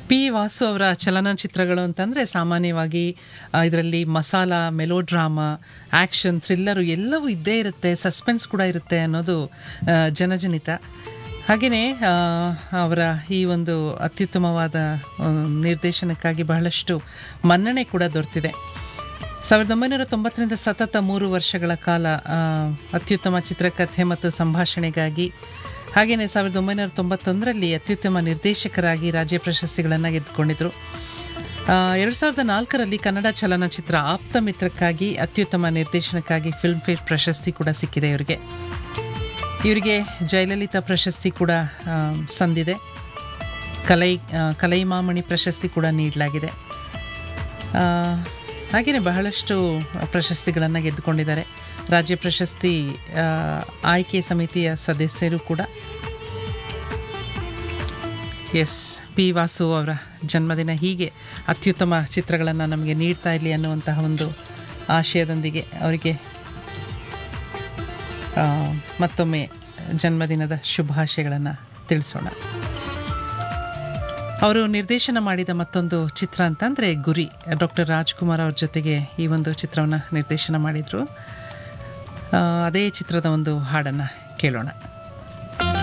P Vasu ಅವರ ಚಲನಚಿತ್ರಗಳು ಅಂತಂದರೆ ಸಾಮಾನ್ಯವಾಗಿ ಇದರಲ್ಲಿ ಮಸಾಲ ಮೆಲೋಡ್ರಾಮಾ ಆ್ಯಕ್ಷನ್ ಥ್ರಿಲ್ಲರು ಎಲ್ಲವೂ ಇದ್ದೇ ಇರುತ್ತೆ ಸಸ್ಪೆನ್ಸ್ ಕೂಡ ಇರುತ್ತೆ ಅನ್ನೋದು ಆ, ಜನಜನಿತ ಹಾಗೆಯೇ ಅವರ ಈ ಒಂದು ಅತ್ಯುತ್ತಮವಾದ ಆ, ನಿರ್ದೇಶನಕ್ಕಾಗಿ ಬಹಳಷ್ಟು ಮನ್ನಣೆ ಕೂಡ ದೊರೆತಿದೆ ಸಾವಿರದ ಒಂಬೈನೂರ ತೊಂಬತ್ತರಿಂದ ಸತತ ಮೂರು ವರ್ಷಗಳ ಕಾಲ ಆ, ಅತ್ಯುತ್ತಮ ಚಿತ್ರಕಥೆ ಮತ್ತು ಸಂಭಾಷಣೆಗಾಗಿ ಹಾಗೆಯೇ ಸಾವಿರದ ಒಂಬೈನೂರ ತೊಂಬತ್ತೊಂದರಲ್ಲಿ ಅತ್ಯುತ್ತಮ ನಿರ್ದೇಶಕರಾಗಿ ರಾಜ್ಯ ಪ್ರಶಸ್ತಿಗಳನ್ನು ಗೆದ್ದುಕೊಂಡಿದ್ದರು ಎರಡು ಸಾವಿರದ ನಾಲ್ಕರಲ್ಲಿ ಕನ್ನಡ ಚಲನಚಿತ್ರ ಆಪ್ತ ಮಿತ್ರಕ್ಕಾಗಿ ಅತ್ಯುತ್ತಮ ನಿರ್ದೇಶನಕ್ಕಾಗಿ ಫಿಲ್ಮ್ ಫೇರ್ ಪ್ರಶಸ್ತಿ ಕೂಡ ಸಿಕ್ಕಿದೆ ಇವರಿಗೆ ಇವರಿಗೆ ಜಯಲಲಿತಾ ಪ್ರಶಸ್ತಿ ಕೂಡ ಆ, ಸಂದಿದೆ ಕಲೈ ಆ, ಕಲೈಮಾಮಣಿ ಪ್ರಶಸ್ತಿ ಕೂಡ ನೀಡಲಾಗಿದೆ ಆ, ಹಾಗೆಯೇ ಬಹಳಷ್ಟು ಪ್ರಶಸ್ತಿಗಳನ್ನು ಗೆದ್ದುಕೊಂಡಿದ್ದಾರೆ ರಾಜ್ಯ ಪ್ರಶಸ್ತಿ ಆ, ಆಯ್ಕೆ ಸಮಿತಿಯ ಸದಸ್ಯರು ಕೂಡ ಎಸ್ ಪಿ ವಾಸು ಅವರ ಜನ್ಮದಿನ ಹೀಗೆ ಅತ್ಯುತ್ತಮ ಚಿತ್ರಗಳನ್ನು ನಮಗೆ ನೀಡ್ತಾ ಇರಲಿ ಅನ್ನುವಂತಹ ಒಂದು ಆಶಯದೊಂದಿಗೆ ಅವರಿಗೆ ಆ, ಮತ್ತೊಮ್ಮೆ ಜನ್ಮದಿನದ ಶುಭಾಶಯಗಳನ್ನು ತಿಳಿಸೋಣ ಅವರು ನಿರ್ದೇಶನ ಮಾಡಿದ ಮತ್ತೊಂದು ಚಿತ್ರ ಅಂತಂದರೆ ಗುರಿ ಡಾಕ್ಟರ್ ರಾಜ್ಕುಮಾರ್ ಅವ್ರ ಜೊತೆಗೆ ಈ ಒಂದು ಚಿತ್ರವನ್ನು ನಿರ್ದೇಶನ ಮಾಡಿದರು ಅದೇ ಚಿತ್ರದ ಒಂದು ಹಾಡನ್ನು ಕೇಳೋಣ